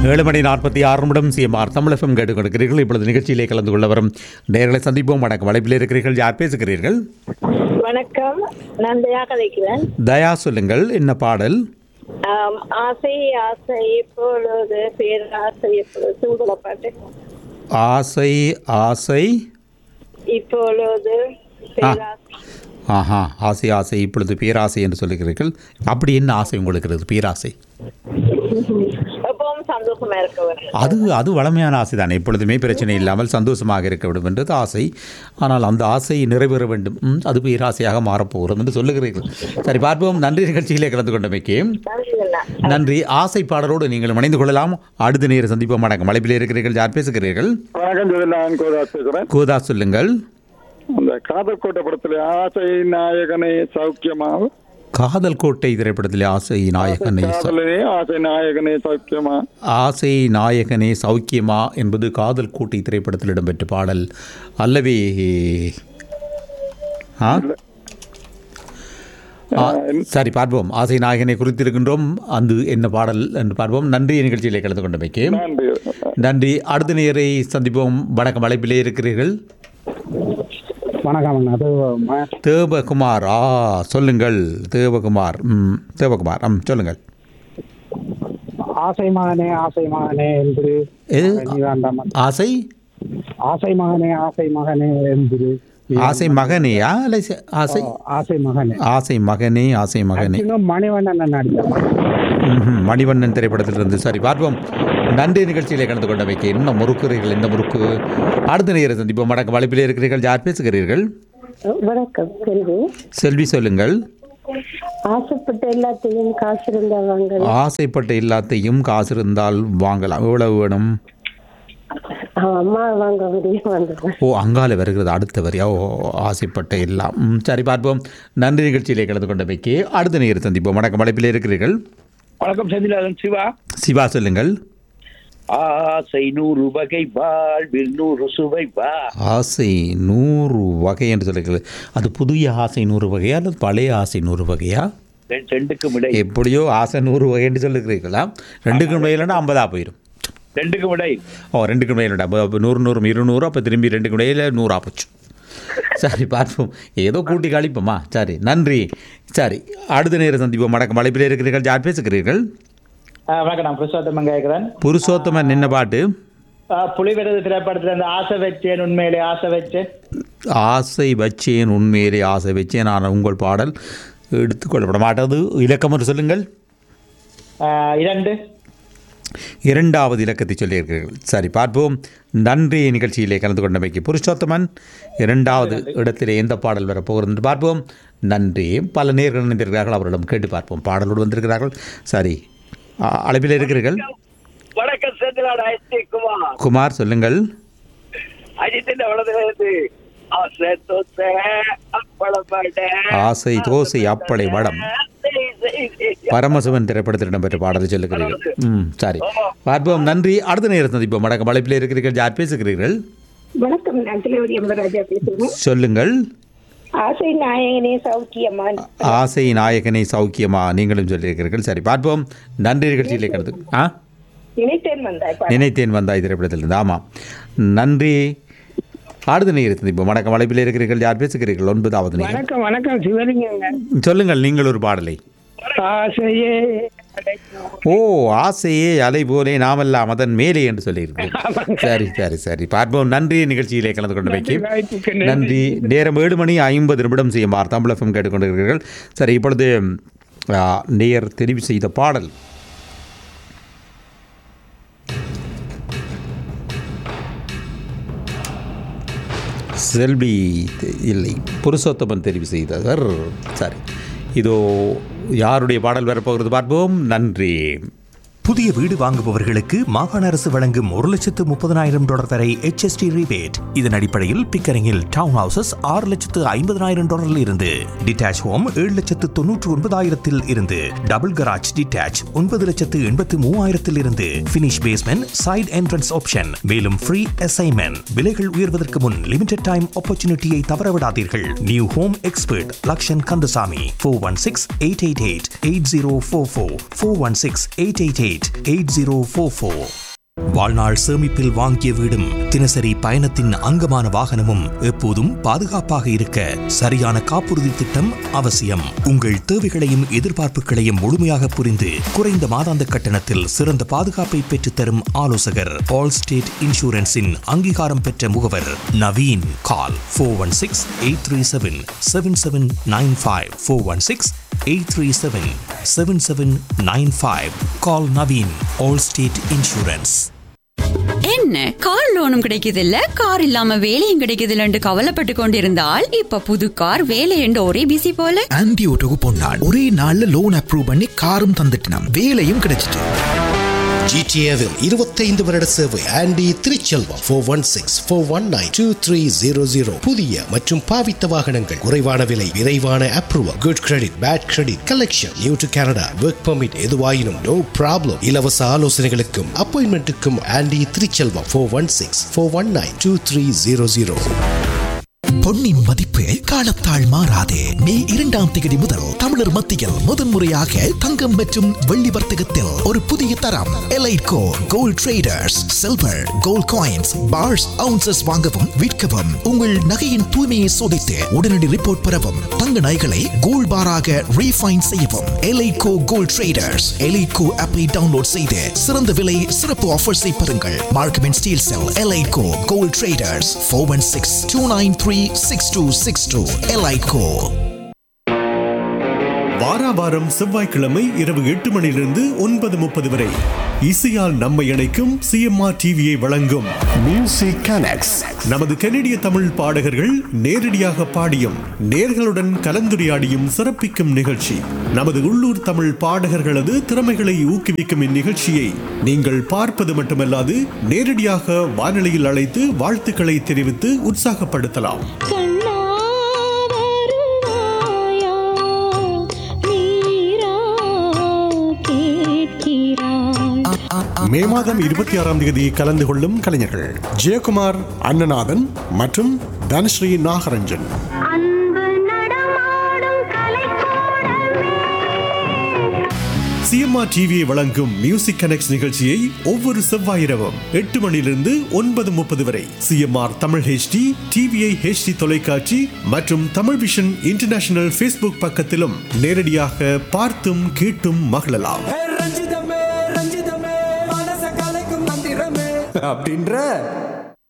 ஏழு மணி நாற்பத்தி ஆறு நிமிடம் சிஎம்ஆர் தமிழ் எஃப்எம் கேட்டுக் கொடுக்கிறீர்கள் இப்பொழுது நிகழ்ச்சியிலே கலந்து கொள்ள வரும் நேர்களை சந்திப்போம் வணக்கம் வலைப்பில் இருக்கிறீர்கள் யார் பேசுகிறீர்கள் வணக்கம் நான் தயா கதைக்கிறேன் தயா சொல்லுங்கள் என்ன பாடல் ஆம், ஆசை ஆசை இப்பொழுது பேராசை இப்பொழுது சிங்கள பாட்டு ஆசை ஆசை இப்பொழுது பேராசை ஆஹா ஆசை ஆசை இப்பொழுது பேராசை என்று சொல்லுகிறீர்கள் அப்படி என்ன ஆசை உங்களுக்கு இருக்குது பேராசை எப்பவும் சந்தோஷமா இருக்க வேண்டும் அது அது வளமையான ஆசை தான் எப்பொழுதுமே பிரச்சனை இல்லாமல் சந்தோஷமாக இருக்க வேண்டும் என்றது ஆசை ஆனால் அந்த ஆசை நிறைவேற வேண்டும் ம், அது பேராசையாக மாறப்போகிறது என்று சொல்லுகிறீர்கள் சரி பார்ப்போம் நன்றி நிகழ்ச்சியிலே கலந்து கொண்டமைக்கு நன்றி அண்ணா. நன்றி ஆசை பாடலோடு நீங்கள் இணைந்து கொள்ளலாம் அடுத்த நேர சந்திப்போம் வணக்கம் மலைப்பில் இருக்கிறீர்கள் யார் பேசுகிறீர்கள் வணக்கம் ஜோதி நான் கோதாஸ் பேசுறேன் கோதா சொல்லுங்கள் அந்த காதல் கோட்டை படத்துல ஆசை நாயகனே சௌக்கியமா காதல் கோட்டை திரைப்படத்தில் ஆசை நாயகனே ச- காதலனே ஆசை நாயகனே சௌக்கியமா ஆசை நாயகனே சௌக்கியமா என்பது காதல் கோட்டை திரைப்படத்தில் இடம்பெற்ற பாடல் அல்லவே ஆ ஆ, சரி பார்ப்போம் ஆசை நாயகனை குறித்திருக்கின்றோம் அந்த என்ன பாடல் என்று பார்ப்போம் நன்றி நிகழ்ச்சியிலே கலந்து கொண்டமைக்கு நன்றி நன்றி அடுத்த நேரை சந்திப்போம் வணக்கம் அழைப்பிலே இருக்கிறீர்கள் வணக்கம் அண்ணா அது ம- தேவகுமார் ஆ சொல்லுங்கள் தேவகுமார் ம் தேவகுமார் ம் சொல்லுங்கள் ஆசை மகனே ஆசை மகனே என்று எது நீதாண்டாம் ஆசை ஆசை மகனே ஆசை மகனே என்று ஆசை மகனேயா இல்லை ச- ஆசை ஆசை மகனே ஆசை மகனே ஆசை மகனே இன்னும் மணிவண்ணன் நடித்தார் ம்ஹும். மணிவண்ணன் திரைப்படத்திலிருந்து சரி பார்ப்போம் நன்றி நிகழ்ச்சியிலே கலந்து கொண்டமைக்கு என்ன முறுக்குறீர்கள் இந்த முறுக்கு அடுத்த நேரம் சந்திப்போம் வணக்கம் வளைப்பிலே இருக்கிறீர்கள் யார் பேசுகிறீர்கள் வணக்கம் செல்வி செல்வி சொல்லுங்கள் ஆசைப்பட்ட எல்லாத்தையும் காசு இருந்தா வாங்க ஆசைப்பட்ட எல்லாத்தையும் காசு இருந்தால் வாங்கலாம் எவ்வளவு வேணும் அம்மா வாங்க முடியும் வந்துடுறேன் ஓ அங்கால வருகிறது அடுத்த வரியா ஓ ஆசைப்பட்ட எல்லாம் ம், சரி பார்ப்போம் நன்றி நிகழ்ச்சியிலே கலந்து கொண்டமைக்கு அடுத்த நேரம் சந்திப்போம் வணக்கம் வளைப்பிலே இருக்கிறீர்கள் வணக்கம் செந்திலாதன் சிவா சிவா சொல்லுங்கள் ஆசை நூறு வகை வாழ்வில் நூறு சுவை வா ஆசை நூறு வகை என்று சொல்லுகிறது அது புதிய ஆசை நூறு வகையா அல்லது பழைய ஆசை நூறு வகையா ரெ- ரெண்டுக்கும் இடை எப்படியோ ஆசை நூறு வகை என்று சொல்லுகிறீர்களா ரெண்டுக்கும் இடையிலன்னா ஐம்பதா போயிடும் ரெண்டுக்கும் இடை ஓ ரெண்டுக்கும் இடையில அப்போ நூறு நூறு இருநூறு அப்போ திரும்பி ரெண்டுக்கும் இடையில நூறா போச்சு சரி பார்ப்போம் ஏதோ கூட்டி கழிப்போமா சரி நன்றி சரி அடுத்த நேரம் சந்திப்போம் வணக்கம் அழைப்பில் இருக்கிறீர்கள் யார் பேசுகிறீர்கள் வணக்கம் நான் புருஷோத்தமன் கேட்கிறேன் புருஷோத்தமன் என்ன பாட்டு புலிவிரது திரைப்படத்துல இந்த ஆசை வச்சேன் உண்மையிலே ஆசை வச்சேன் ஆசை வச்சேன் உண்மையிலே ஆசை வச்சேன் நான் உங்கள் பாடல் எடுத்துக்கொள்ளப்பட மாட்டது இலக்கம் என்று சொல்லுங்கள் ஆஹ் இரண்டு இரண்டாவது இலக்கத்தை சொல்லியிருக்கிறீர்கள் சரி பார்ப்போம் நன்றி நிகழ்ச்சியிலே கலந்து கொண்டமைக்கு புருஷோத்தமன் இரண்டாவது இடத்திலே எந்த பாடல் வரப்போகிறது என்று பார்ப்போம் நன்றி பல நேர்கள் இணைந்திருக்கிறார்கள் அவரிடம் கேட்டு பார்ப்போம் பாடலோடு வந்திருக்கிறார்கள் சரி அ- அழைப்பில் இருக்கிறீர்கள் வணக்கம் செந்திலாட ஐசி குமார் குமார் சொல்லுங்கள் அஜித்தின் வளர்ந்து ஆசை தோசை அப்பளம் வடை. ஆசை தோசை அப்பளை வடம் செய், செய், செய். பரமசிவன் திரைப்படத்தில் இடம்பெற்ற பாடலை சொல்லுகிறீர்கள் ம் சரி பார்ப்போம் நன்றி அடுத்த நேரம் சந்திப்போம் வணக்கம் அழைப்பில் இருக்கிறீர்கள் யார் பேசுகிறீர்கள் வணக்கம் நான் திலவதி அம்பராஜா பேசுகிறேன் சொல்லுங்கள் ஆசை நாயகனே சௌக்கியமா ஆசை நாயகனை சௌக்கியமா நீங்களும் சொல்லியிருக்கிறீர்கள் சரி பார்ப்போம் நன்றி நிகழ்ச்சியிலே கலந்து ஆ நினைத்தேன் வந்தாய் நினைத்தேன் வந்தாய் திரைப்படத்திலிருந்து ஆமாம் நன்றி அடுத்த நேரம் சந்திப்போம் வணக்கம் அழைப்பில் இருக்கிறீர்கள் யார் பேசுகிறீர்கள் ஒன்பதாவது நேரம் வணக்கம் வணக்கம் சிவலிங்கங்க சொல்லுங்கள் நீங்கள் ஒரு பாடலை ஆசையே ஓ ஆசையே அலை போலே நாமெல்லாம் அதன் மேலே என்று சொல்லியிருக்கிறேன் சரி சரி சரி பார்ப்போம் நன்றி நிகழ்ச்சியிலே கலந்து கொண்டு வைக்கும் வாய்ப்புக்கு நன்றி நேரம் ஏழு மணி ஐம்பது நிமிடம் செய்யுமாறு தமிழ் எஃப்எம் கேட்டுக்கொண்டிருக்கிறீர்கள் சரி இப்பொழுது ஆ, நேயர் தெரிவு செய்த பாடல் செல்வி தெ- இல்லை புருஷோத்தமன் தெரிவு செய்தவர் சரி இதோ யாருடைய பாடல் வரப்போகிறது பார்ப்போம் நன்றி புதிய வீடு வாங்குபவர்களுக்கு மாகாண அரசு வழங்கும் ஒரு லட்சத்து முப்பதனாயிரம் டாலர் வரை HST rebate இதன் அடிப்படையில் பிக்கரிங்கில் டவுன் ஹவுசஸ் ஆறு லட்சத்து ஐம்பதனாயிரம் டாலரில் இருந்து டிட்டாச் ஹோம் ஏழு லட்சத்து தொன்னூற்று ஒன்பதாயிரத்தில் இருந்து டபுள் கராஜ் டிட்டாச் ஒன்பது லட்சத்து எண்பத்து மூவாயிரத்தில் இருந்து finish basement side entrance option மேலும் ஃப்ரீ அசைன்மெண்ட் விலைகள் உயர்வதற்கு முன் லிமிடெட் டைம் ஆப்பர்ச்சுனிட்டியை தவறவிடாதீர்கள் new home expert Lakshan Kandasamy four one six eight eight eight eight zero four four four one six eight eight eight eight eight zero four four வாழ்நாள் சேமிப்பில் வாங்கிய வீடும் தினசரி பயணத்தின் அங்கமான வாகனமும் எப்போதும் பாதுகாப்பாக இருக்க சரியான காப்புறுதி திட்டம் அவசியம் உங்கள் தேவைகளையும் எதிர்பார்ப்புகளையும் முழுமையாக புரிந்து குறைந்த மாதாந்த கட்டணத்தில் சிறந்த பாதுகாப்பை பெற்றுத்தரும் ஆலோசகர் ஆல் ஸ்டேட் இன்சூரன்ஸின் அங்கீகாரம் பெற்ற முகவர் Naveen call four one six eight three seven seven seven nine five four one six eight three seven seven seven nine five call Naveen Allstate insurance என்ன கார் லோனும் கிடைக்குதில்ல கார் இல்லாம வேலையும் கிடைக்குதில்லன்னு கவலைப்பட்டு கொண்டிருந்தால் இப்ப புது கார் வேலை என்று ஒரே பிசி போல ஆன்டி ஓட்டோக்கு பொன்னாள் ஒரே நாள்ல லோன் அப்ரூவ் பண்ணி காரும் தந்துட்டினான் வேலையும் கிடைச்சிட்டு ஜிடிஏவில் இருபத்தைந்து வருட சேவை Andy Thiruchelvam four one six four one nine two three zero zero புதிய மற்றும் பாவித்த வாகனங்கள் குறைவான விலை விரைவான approval good credit bad credit collection new to Canada work permit எதுவாயினும் நோ ப்ராப்ளம் இலவச ஆலோசனைகளுக்கும் அப்பாயின்மெண்ட்டுக்கும் Andy Thiruchelvam four one six four one nine two three zero zero பொன்னின் மதிப்பு காலத்தால் மாறாதே மே இரண்டாம் தேதி முதல் தமிழர் மத்தியில் முதன்முறையாக தங்கம் மற்றும் வெள்ளி வர்த்தகத்தில் ஒரு புதிய தரம் Eliteco gold traders silver gold coins bars ounces வாங்கவும் விற்கவும் உங்கள் நகையின் தூய்மையை சோதித்து உடனடி ரிப்போர்ட் பெறவும் தங்க நகைகளை கோல்ட் பாராக ரீஃபைன் செய்யவும் எலைட்கோ கோல்ட் ட்ரேடர்ஸ் எலைட்கோ ஆப்பை டவுன்லோட் செய்து சிறந்த விலை சிறப்பு ஆஃபர்ஸை பெறுங்கள் Markham and Steeles Eliteco gold traders four one six two nine three six two six two Eliteco வாராவாரம் செவ்வாய்க்கிழமை இரவு எட்டு மணியிலிருந்து ஒன்பது முப்பது வரை இசையால் நம்மை இணைக்கும் சிஎம்ஆர் டிவியை வழங்கும் மியூசிக் கனெக்ட்ஸ் நமது கனடிய தமிழ் பாடகர்கள் நேரடியாக பாடியும் நேர்களுடன் கலந்துரையாடியும் சிறப்பிக்கும் நிகழ்ச்சி நமது உள்ளூர் தமிழ் பாடகர்களது திறமைகளை ஊக்குவிக்கும் இந்நிகழ்ச்சியை நீங்கள் பார்ப்பது மட்டுமல்லாது நேரடியாக வானொலியில் அழைத்து வாழ்த்துக்களை தெரிவித்து உற்சாகப்படுத்தலாம் மே மாதம் இருபத்தி ஆறாம் தேதி கலந்து கொள்ளும் கலைஞர்கள் ஜெயக்குமார் அண்ணநாதன் மற்றும் தனஸ்ரீ நாகரஞ்சன் சிஎம்ஆர் டிவியை வழங்கும் மியூசிக் கனெக்ட் நிகழ்ச்சியை ஒவ்வொரு செவ்வாய் இரவும் எட்டு மணியிலிருந்து ஒன்பது முப்பது வரை CMR Tamil HD TVI HD தொலைக்காட்சி மற்றும் தமிழ் விஷன் இன்டர்நேஷனல் ஃபேஸ்புக் பக்கத்திலும் நேரடியாக பார்த்தும் கேட்டும் மகிழலாம் ரஞ்சிதமே ரஞ்சிதமே மனச கலைக்கும் மந்திரமே அப்படின்ற